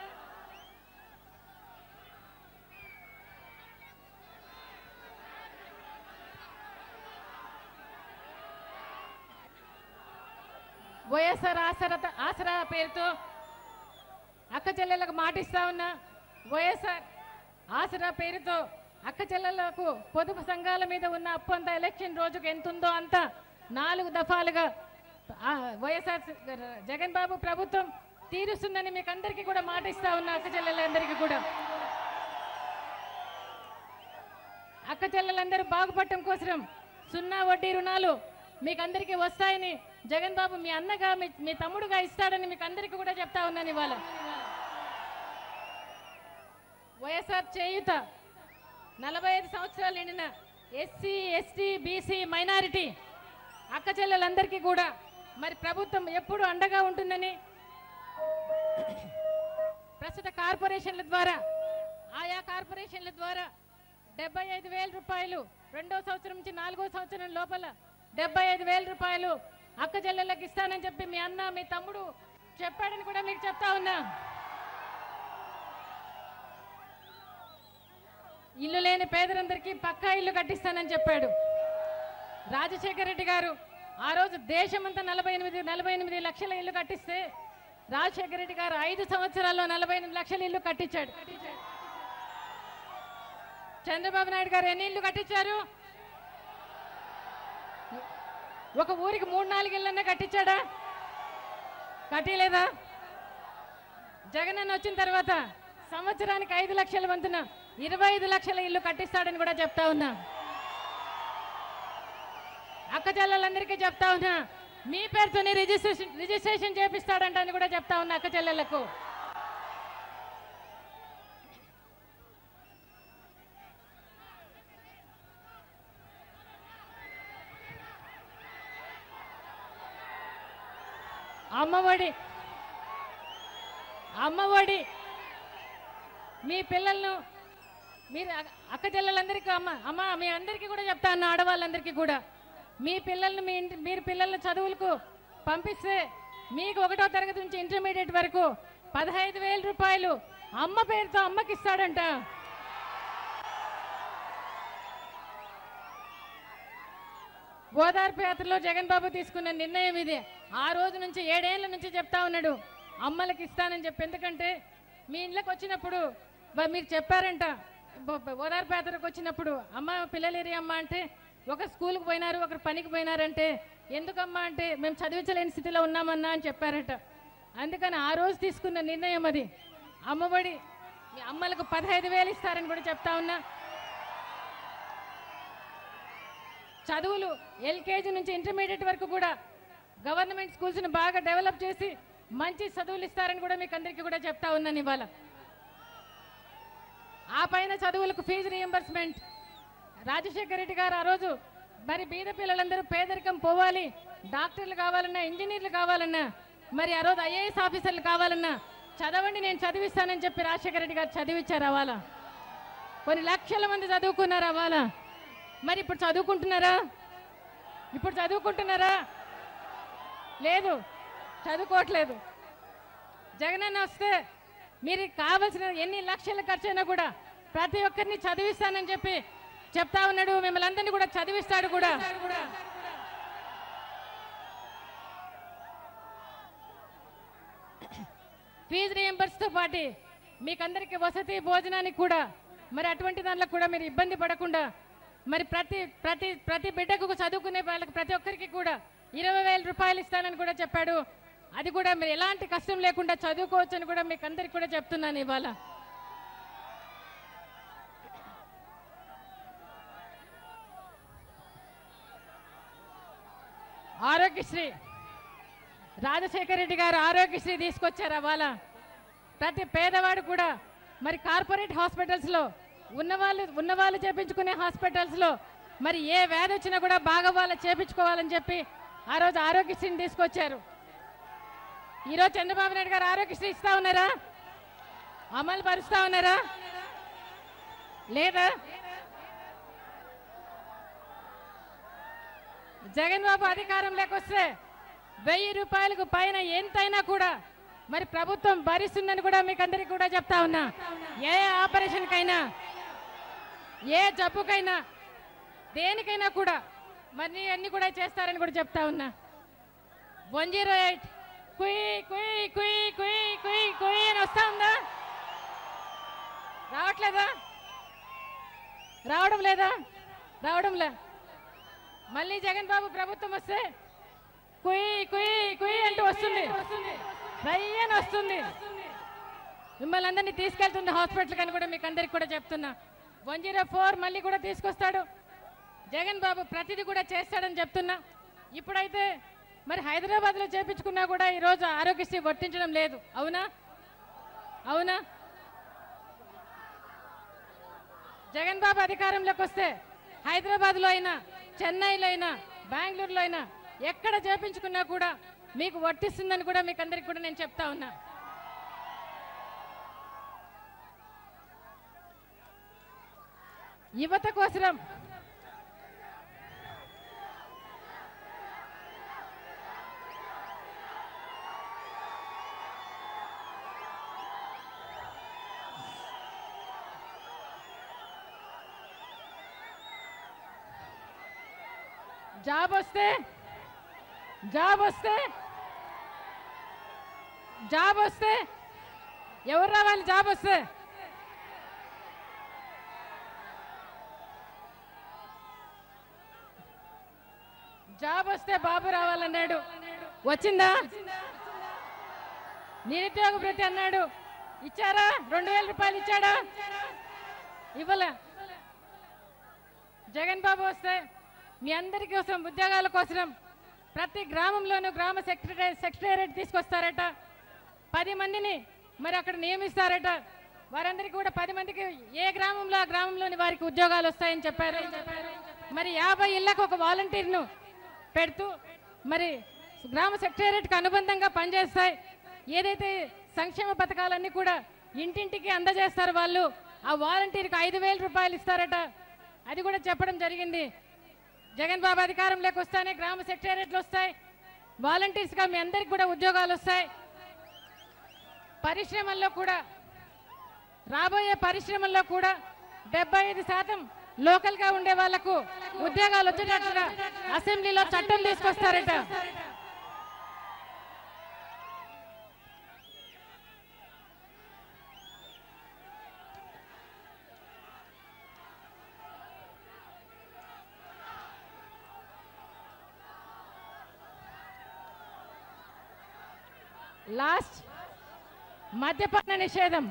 వైఎస్ఆర్ ఆసరా ఆసరా పేరుతో అక్క చెల్లెలకు మాటిస్తా ఉన్నా వైఎస్ఆర్ ఆసరా పేరుతో అక్క చెల్లెలకు పొదుపు సంఘాల మీద ఉన్న అప్పు అంతా ఎలక్షన్ రోజుకు ఎంత ఉందో అంత నాలుగు దఫాలుగా ఆ, వైఎస్ఆర్ జగన్ బాబు ప్రభుత్వం తీరుస్తుందని మీకు అందరికీ కూడా మాటిస్తా ఉన్నా అక్క చెల్లెలందరికీ కూడా అక్క చెల్లెలందరూ బాగుపడటం కోసం సున్నా వడ్డీ రుణాలు మీకు అందరికీ వస్తాయని జగన్ బాబు మీ అన్నగా మీ మీ తమ్ముడుగా ఇస్తాడని మీకు అందరికీ కూడా చెప్తా ఉన్నాను ఇవాళ వైఎస్ఆర్ చేయుత నలభై ఐదు సంవత్సరాలు నిండిన ఎస్సీ ఎస్టీ బీసీ మైనారిటీ అక్క చెల్లెలందరికీ కూడా మరి ప్రభుత్వం ఎప్పుడు అండగా ఉంటుందని ప్రస్తుత కార్పొరేషన్ల ద్వారా ఆయా కార్పొరేషన్ల ద్వారా డెబ్బై ఐదు వేల రూపాయలు రెండో సంవత్సరం నుంచి నాలుగో సంవత్సరం లోపల డెబ్బై ఐదు వేల రూపాయలు అక్క చెల్లెళ్ళకి ఇస్తానని చెప్పి మీ అన్న మీ తమ్ముడు చెప్పాడని కూడా మీకు చెప్తా ఉన్నా ఇల్లు లేని పేదలందరికీ పక్కా ఇల్లు కట్టిస్తానని చెప్పాడు రాజశేఖర రెడ్డి గారు ఆ రోజు దేశమంతా నలభై ఎనిమిది నలభై ఎనిమిది లక్షల ఇల్లు కట్టిస్తే రాజశేఖర రెడ్డి గారు ఐదు సంవత్సరాల్లో నలభై ఎనిమిది లక్షల ఇల్లు కట్టించాడు చంద్రబాబు నాయుడు గారు ఎన్ని ఇల్లు కట్టించారు ఒక ఊరికి మూడు నాలుగు ఇళ్ళన్నా కట్టించాడా కట్టిలేదా జగనన్న వచ్చిన తర్వాత సంవత్సరానికి ఐదు లక్షల వంతున ఇరవై ఐదు లక్షల ఇల్లు కట్టిస్తాడని కూడా చెప్తా ఉన్నా అక్క చెల్లెలందరికీ చెప్తా ఉన్నా మీ పేరుతోనే రిజిస్ట్రేషన్ రిజిస్ట్రేషన్ చేపిస్తాడంట అని కూడా చెప్తా ఉన్నా అక్క చెల్లెళ్లకు అమ్మఒడి అమ్మఒడి మీ పిల్లలను మీరు అక్క- అక్క చెల్లెలందరికీ అమ్మ అమ్మ మీ అందరికీ కూడా చెప్తా అన్న ఆడవాళ్ళందరికీ కూడా మీ పిల్లల్ని మీ ఇంటి మీరు పిల్లల చదువులకు పంపిస్తే మీకు ఒకటో తరగతి నుంచి ఇంటర్మీడియట్ వరకు పదహైదు వేల రూపాయలు అమ్మ పేరుతో అమ్మకి ఇస్తాడంట గోదావరి యాత్రలో జగన్ బాబు తీసుకున్న నిర్ణయం ఇది ఆ రోజు నుంచి ఏడేళ్ల నుంచి చెప్తా ఉన్నాడు అమ్మలకి ఇస్తానని చెప్పి ఎందుకంటే మీ ఇళ్ళకి వచ్చినప్పుడు బ- మీరు చెప్పారంట బ- బ- గోదావరి యాత్రకు వచ్చినప్పుడు అమ్మ పిల్లలేరి అమ్మ అంటే ఒక స్కూల్కి పోయినారు ఒకరు పనికి పోయినారంటే ఎందుకమ్మా అంటే మేము చదివించలేని స్థితిలో ఉన్నామన్నా అని చెప్పారట అందుకని ఆ రోజు తీసుకున్న నిర్ణయం అది అమ్మఒడి మీ అమ్మలకు పదహైదు వేలు ఇస్తారని కూడా చెప్తా ఉన్నా చదువులు ఎల్కేజీ నుంచి ఇంటర్మీడియట్ వరకు కూడా గవర్నమెంట్ స్కూల్స్ని బాగా డెవలప్ చేసి మంచి చదువులు ఇస్తారని కూడా మీకు అందరికీ కూడా చెప్తా ఉన్నాను ఇవాళ ఆ పైన చదువులకు ఫీజు రియంబర్స్మెంట్ రాజశేఖర రెడ్డి గారు ఆ రోజు మరి బీద పిల్లలందరూ పేదరికం పోవాలి డాక్టర్లు కావాలన్నా ఇంజనీర్లు కావాలన్నా మరి ఆ రోజు ఐఏఎస్ ఆఫీసర్లు కావాలన్నా చదవండి నేను చదివిస్తానని చెప్పి రాజశేఖర రెడ్డి గారు చదివించారు అవాలా కొన్ని లక్షల మంది చదువుకున్నారు అవాలా మరి ఇప్పుడు చదువుకుంటున్నారా ఇప్పుడు చదువుకుంటున్నారా లేదు చదువుకోవట్లేదు జగనన్న వస్తే మీరు కావలసిన ఎన్ని లక్షల ఖర్చు అయినా కూడా ప్రతి ఒక్కరిని చదివిస్తానని చెప్పి చెప్తా ఉన్నాడు మిమ్మల్ని అందరినీ కూడా చదివిస్తాడు కూడా ఫీజు రియంబర్స్తో పాటు మీకందరికీ వసతి భోజనానికి కూడా మరి అటువంటి దాంట్లో కూడా మీరు ఇబ్బంది పడకుండా మరి ప్రతి ప్రతి ప్రతి బిడ్డకు చదువుకునే వాళ్ళకి ప్రతి ఒక్కరికి కూడా ఇరవై వేల రూపాయలు ఇస్తానని కూడా చెప్పాడు అది కూడా మీరు ఎలాంటి కష్టం లేకుండా చదువుకోవచ్చు అని కూడా మీకు అందరికి కూడా చెప్తున్నాను ఇవాళ ఆరోగ్యశ్రీ రాజశేఖర రెడ్డి గారు ఆరోగ్యశ్రీ తీసుకొచ్చారు అవాళ ప్రతి పేదవాడు కూడా మరి కార్పొరేట్ హాస్పిటల్స్లో ఉన్నవాళ్ళు ఉన్నవాళ్ళు చేపించుకునే హాస్పిటల్స్లో మరి ఏ వ్యాధి వచ్చినా కూడా బాగా వాళ్ళు చేపించుకోవాలని చెప్పి ఆ రోజు ఆరోగ్యశ్రీని తీసుకొచ్చారు ఈరోజు చంద్రబాబు నాయుడు గారు ఆరోగ్యశ్రీ ఇస్తా ఉన్నారా అమలు పరుస్తా ఉన్నారా లేదా జగన్ బాబు అధికారంలోకి వస్తే వెయ్యి రూపాయలకు పైన ఎంతైనా కూడా మరి ప్రభుత్వం భరిస్తుందని కూడా మీకు అందరికీ కూడా చెప్తా ఉన్నా ఏ ఆపరేషన్కైనా ఏ జబ్బుకైనా దేనికైనా కూడా మరి అన్ని కూడా చేస్తారని కూడా చెప్తా ఉన్నా వన్ జీరో ఎయిట్ కుయ్ కుయ్ కుయ్ కుయ్ కుయ్ కుయ్ అని వస్తా ఉందా రావట్లేదా రావడం లేదా రావడం లే మళ్ళీ జగన్ బాబు ప్రభుత్వం వస్తే కుయ్ కుయ్ కుయ్ అంటూ వస్తుంది రయ్యని వస్తుంది మిమ్మల్ని అందరినీ తీసుకెళ్తుంది హాస్పిటల్ అని కూడా మీకు అందరికి కూడా చెప్తున్నా వన్ జీరో ఫోర్ మళ్ళీ కూడా తీసుకొస్తాడు జగన్ బాబు ప్రతిదీ కూడా చేస్తాడని చెప్తున్నా ఇప్పుడైతే మరి హైదరాబాద్లో చేపించుకున్నా కూడా ఈరోజు ఆరోగ్యశ్రీ వర్తించడం లేదు అవునా అవునా జగన్ బాబు అధికారంలోకి వస్తే హైదరాబాద్లో అయినా చెన్నైలో అయినా బెంగళూరులో అయినా ఎక్కడ చేపించుకున్నా కూడా మీకు వర్తిస్తుందని కూడా మీకు అందరికి కూడా నేను చెప్తా ఉన్నా యువత కోసరం జాబ్ వస్తే జాబ్ వస్తే జాబ్ వస్తే ఎవరు రావాలి జాబ్ వస్తే జాబ్ వస్తే బాబు రావాలన్నాడు వచ్చిందా నిరుద్యోగ భృతి అన్నాడు ఇచ్చారా రెండు వేల రూపాయలు ఇచ్చాడా ఇవ్వలే జగన్ బాబు వస్తే మీ అందరి కోసం ఉద్యోగాల కోసం ప్రతి గ్రామంలోనూ గ్రామ సెక్రటరీ సెక్రటేరియట్ తీసుకొస్తారట పది మందిని మరి అక్కడ నియమిస్తారట వారందరికీ కూడా పది మందికి ఏ గ్రామంలో ఆ గ్రామంలోని వారికి ఉద్యోగాలు వస్తాయని చెప్పారు మరి యాభై ఇళ్లకు ఒక వాలంటీర్ను పెడుతూ మరి గ్రామ సెక్రటేరియట్కి అనుబంధంగా పనిచేస్తాయి ఏదైతే సంక్షేమ పథకాలన్నీ కూడా ఇంటింటికి అందజేస్తారు వాళ్ళు ఆ వాలంటీర్కి ఐదు వేల రూపాయలు ఇస్తారట అది కూడా చెప్పడం జరిగింది జగన్ బాబు అధికారంలోకి వస్తానే గ్రామ సెక్రటేరియట్లు వస్తాయి వాలంటీర్స్గా మీ అందరికి కూడా ఉద్యోగాలు వస్తాయి పరిశ్రమల్లో కూడా రాబోయే పరిశ్రమల్లో కూడా డెబ్బై ఐదు శాతం లోకల్ గా ఉండే వాళ్లకు ఉద్యోగాలు వచ్చేటట్టుగా అసెంబ్లీలో చట్టం తీసుకొస్తారట లాస్ట్ మద్యపాన నిషేధం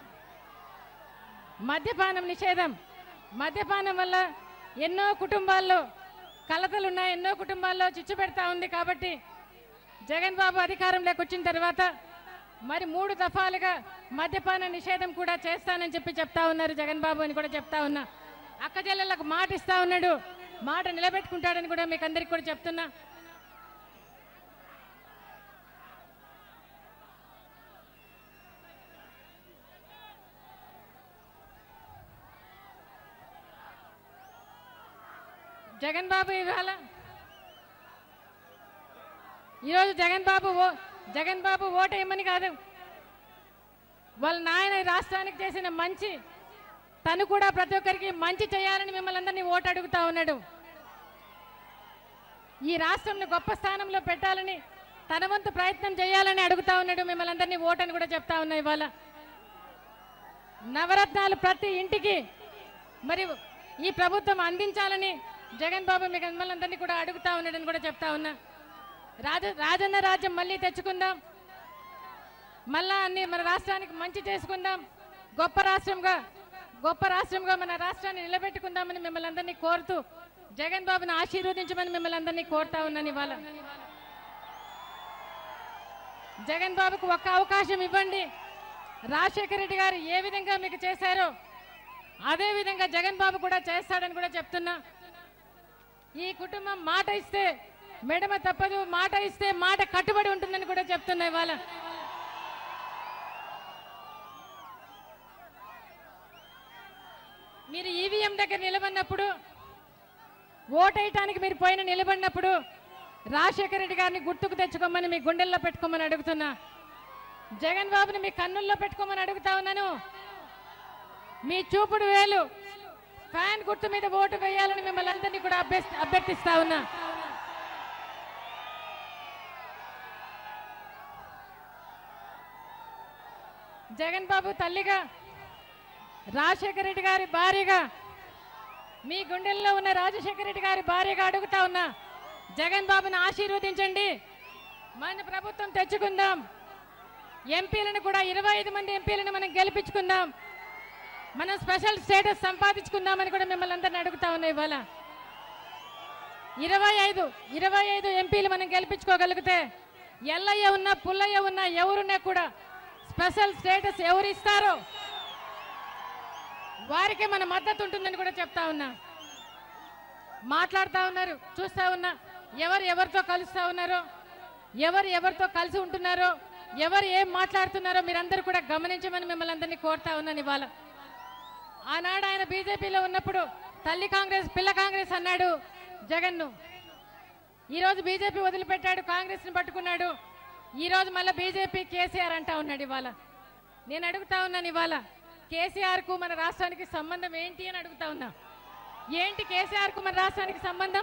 మద్యపానం నిషేధం మద్యపానం వల్ల ఎన్నో కుటుంబాల్లో కలతలు ఉన్నాయి ఎన్నో కుటుంబాల్లో చిచ్చు పెడతా ఉంది కాబట్టి జగన్ బాబు అధికారంలోకి వచ్చిన తర్వాత మరి మూడు దఫాలుగా మద్యపాన నిషేధం కూడా చేస్తానని చెప్పి చెప్తా ఉన్నారు జగన్ బాబు అని కూడా చెప్తా ఉన్నా అక్క చెల్లెళ్ళకు మాట ఇస్తా ఉన్నాడు మాట నిలబెట్టుకుంటాడని కూడా మీకు అందరికి కూడా చెప్తున్నా జగన్ బాబు ఇవాళ ఈరోజు జగన్ బాబు ఓ జగన్ బాబు ఓటేయమని కాదు వాళ్ళ నాయన ఈ రాష్ట్రానికి చేసిన మంచి తను కూడా ప్రతి ఒక్కరికి మంచి చేయాలని మిమ్మల్ని అందరినీ ఓటు అడుగుతా ఉన్నాడు ఈ రాష్ట్రంని గొప్ప స్థానంలో పెట్టాలని తన వంతు ప్రయత్నం చేయాలని అడుగుతా ఉన్నాడు మిమ్మల్ని అందరినీ ఓటని కూడా చెప్తా ఉన్నా ఇవాళ నవరత్నాలు ప్రతి ఇంటికి మరి ఈ ప్రభుత్వం అందించాలని జగన్ బాబు మీకు మిమ్మల్ని అందరినీ కూడా అడుగుతా ఉన్నాడని కూడా చెప్తా ఉన్నా రాజ రాజన్న రాజ్యం మళ్ళీ తెచ్చుకుందాం మళ్ళా అన్ని మన రాష్ట్రానికి మంచి చేసుకుందాం గొప్ప రాష్ట్రంగా గొప్ప రాష్ట్రంగా మన రాష్ట్రాన్ని నిలబెట్టుకుందామని మిమ్మల్ని అందరినీ కోరుతూ జగన్ బాబుని ఆశీర్వదించమని మిమ్మల్ని అందరినీ కోరుతా ఉన్నాను ఇవాళ జగన్ బాబుకు ఒక్క అవకాశం ఇవ్వండి రాజశేఖర రెడ్డి గారు ఏ విధంగా మీకు చేశారో అదే విధంగా జగన్ బాబు కూడా చేస్తాడని కూడా చెప్తున్నా ఈ కుటుంబం మాట ఇస్తే మెడమ తప్పదు మాట ఇస్తే మాట కట్టుబడి ఉంటుందని కూడా చెప్తున్నా ఇవాళ మీరు ఈవీఎం దగ్గర నిలబడినప్పుడు ఓటేయటానికి మీరు పోయిన నిలబడినప్పుడు రాజశేఖర రెడ్డి గారిని గుర్తుకు తెచ్చుకోమని మీ గుండెల్లో పెట్టుకోమని అడుగుతున్నా జగన్ బాబుని మీ కన్నుల్లో పెట్టుకోమని అడుగుతా ఉన్నాను మీ చూపుడు వేలు ఫ్యాన్ గుర్తు మీద ఓటు వేయాలని మిమ్మల్ని అందరినీ కూడా అభ్యస్- అభ్యర్థిస్తా ఉన్నా జగన్ బాబు తల్లిగా రాజశేఖర రెడ్డి గారి భార్యగా మీ గుండెల్లో ఉన్న రాజశేఖర రెడ్డి గారి భార్యగా అడుగుతా ఉన్నా జగన్ బాబుని ఆశీర్వదించండి మన ప్రభుత్వం తెచ్చుకుందాం ఎంపీలను కూడా ఇరవై ఐదు మంది ఎంపీలను మనం గెలిపించుకుందాం మనం స్పెషల్ స్టేటస్ సంపాదించుకుందామని కూడా మిమ్మల్ని అందరిని అడుగుతా ఉన్నా ఇవాళ ఇరవై ఐదు ఇరవై ఐదు ఎంపీలు మనం గెలిపించుకోగలిగితే ఎల్లయ్య ఉన్నా పుల్లయ్య ఉన్నా ఎవరున్నా కూడా స్పెషల్ స్టేటస్ ఎవరు ఇస్తారో వారికే మన మద్దతు ఉంటుందని కూడా చెప్తా ఉన్నా మాట్లాడుతా ఉన్నారు చూస్తా ఉన్నా ఎవరు ఎవరితో కలుస్తా ఉన్నారో ఎవరు ఎవరితో కలిసి ఉంటున్నారో ఎవరు ఏం మాట్లాడుతున్నారో మీరందరూ కూడా గమనించమని మిమ్మల్ని అందరినీ కోరుతా ఉన్నాను ఇవాళ ఆనాడు ఆయన బీజేపీలో ఉన్నప్పుడు తల్లి కాంగ్రెస్ పిల్ల కాంగ్రెస్ అన్నాడు జగన్ను ఈరోజు బీజేపీ వదిలిపెట్టాడు కాంగ్రెస్ని పట్టుకున్నాడు ఈరోజు మళ్ళీ బీజేపీ కేసీఆర్ అంటా ఉన్నాడు ఇవాళ నేను అడుగుతా ఉన్నాను ఇవాళ కేసీఆర్కు మన రాష్ట్రానికి సంబంధం ఏంటి అని అడుగుతా ఉన్నా ఏంటి కేసీఆర్కు మన రాష్ట్రానికి సంబంధం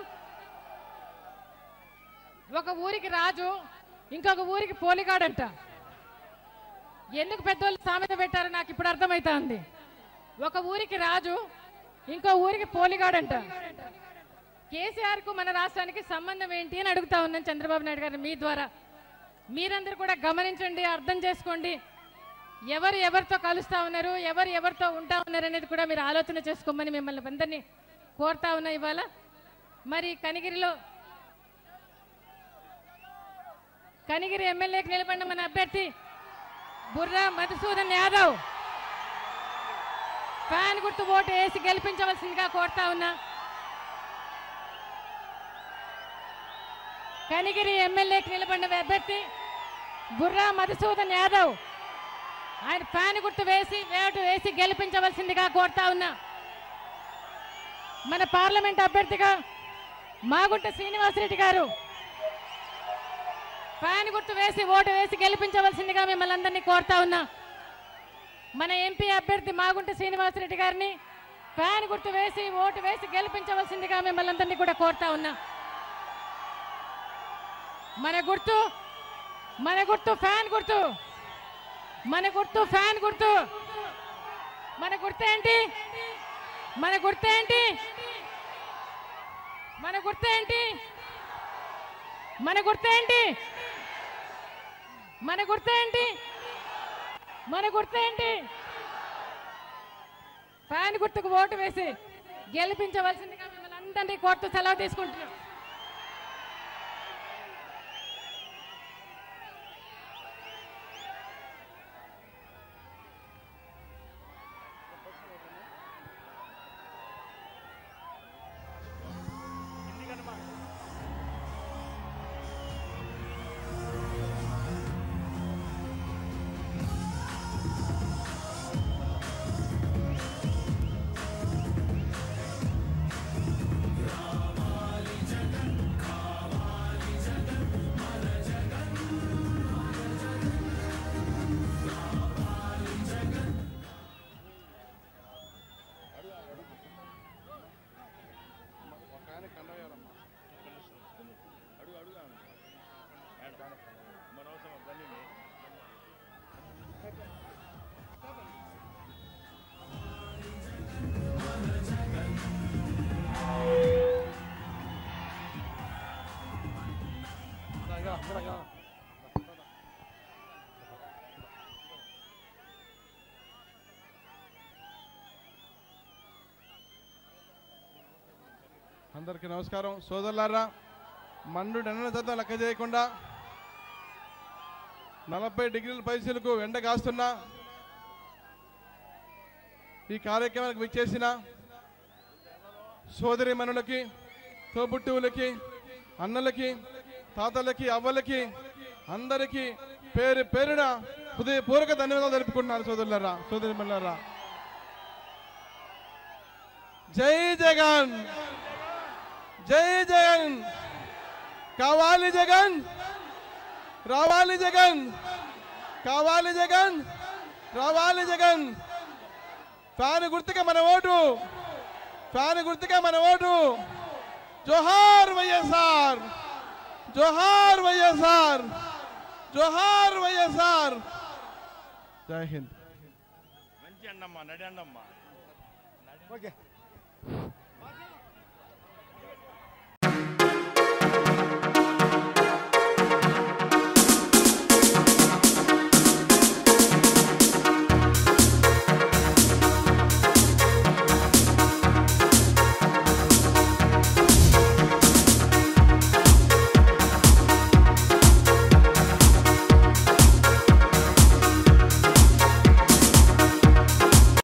ఒక ఊరికి రాజు ఇంకొక ఊరికి పోలిగాడంట ఎందుకు పెద్దోళ్ళు సామెత పెట్టారో నాకు ఇప్పుడు అర్థమైతా ఉంది ఒక ఊరికి రాజు ఇంకో ఊరికి పోలిగాడంట కేసీఆర్ కు మన రాష్ట్రానికి సంబంధం ఏంటి అని అడుగుతా ఉన్నాను చంద్రబాబు నాయుడు గారు మీ ద్వారా మీరందరూ కూడా గమనించండి అర్థం చేసుకోండి ఎవరు ఎవరితో కలుస్తా ఉన్నారు ఎవరు ఎవరితో ఉంటా ఉన్నారు అనేది కూడా మీరు ఆలోచన చేసుకోమని మిమ్మల్ని అందరినీ కోరుతా ఉన్నా ఇవాళ మరి కనిగిరిలో కనిగిరి ఎమ్మెల్యేకి నిలబడిన మన అభ్యర్థి బుర్రా మధుసూదన్ యాదవ్ ఫ్యాన్ గుర్తు ఓటు వేసి గెలిపించవలసిందిగా కోరుతా ఉన్నా కనిగిరి ఎమ్మెల్యేకి నిలబడిన అభ్యర్థి బుర్రా మధుసూదన్ యాదవ్ ఆయన ఫ్యాన్ గుర్తు వేసి వేటు వేసి గెలిపించవలసిందిగా కోరుతా ఉన్నా మన పార్లమెంట్ అభ్యర్థిగా మాగుంట శ్రీనివాసరెడ్డి గారు ఫ్యాన్ గుర్తు వేసి ఓటు వేసి గెలిపించవలసిందిగా మిమ్మల్ని అందరినీ కోరుతా ఉన్నా మన ఎంపీ అభ్యర్థి మాగుంట శ్రీనివాసరెడ్డి గారిని ఫ్యాన్ గుర్తు వేసి ఓటు వేసి గెలిపించవలసిందిగా మిమ్మల్ని అందరినీ కూడా కోరుతా ఉన్నా మన గుర్తు మన గుర్తు ఫ్యాన్ గుర్తు మన గుర్తు ఫ్యాన్ గుర్తు మన గుర్తు ఏంటి మన గుర్తు ఏంటి మన గుర్తు ఏంటి మన గుర్తు ఏంటి మన గుర్తు ఏంటి మన గుర్తు ఏంటి ఫ్యాన్ గుర్తుకు ఓటు వేసి గెలిపించవలసిందిగా మిమ్మల్ని అందరినీ కోర్టు సెలవు తీసుకుంటున్నాం అందరికీ నమస్కారం సోదరులారా మండు ఎండల చదువు లెక్క చేయకుండా నలభై డిగ్రీల పైసలకు ఎండ కాస్తున్నా ఈ కార్యక్రమానికి విచ్చేసిన సోదరి మనులకి తోబుట్టువులకి అన్నలకి తాతలకి అవ్వలకి అందరికీ పేరు పేరున హృదయపూర్వక ధన్యవాదాలు తెలుపుకుంటున్నాను సోదరులారా సోదరి మనులారా జై జగన్ జై జగన్ కావాలి జగన్ రావాలి జగన్ కావాలి జగన్ రావాలి జగన్ ఫ్యాన్ గుర్తుగా మన ఓటు ఫ్యాన్ గుర్తుగా మన ఓటు జోహార్ వైఎస్ఆర్ జోహార్ వైఎస్ఆర్ జోహార్ వైఎస్ఆర్ జై హింద్ మంచి అండమ్మా నడి అండమ్మా ఓకే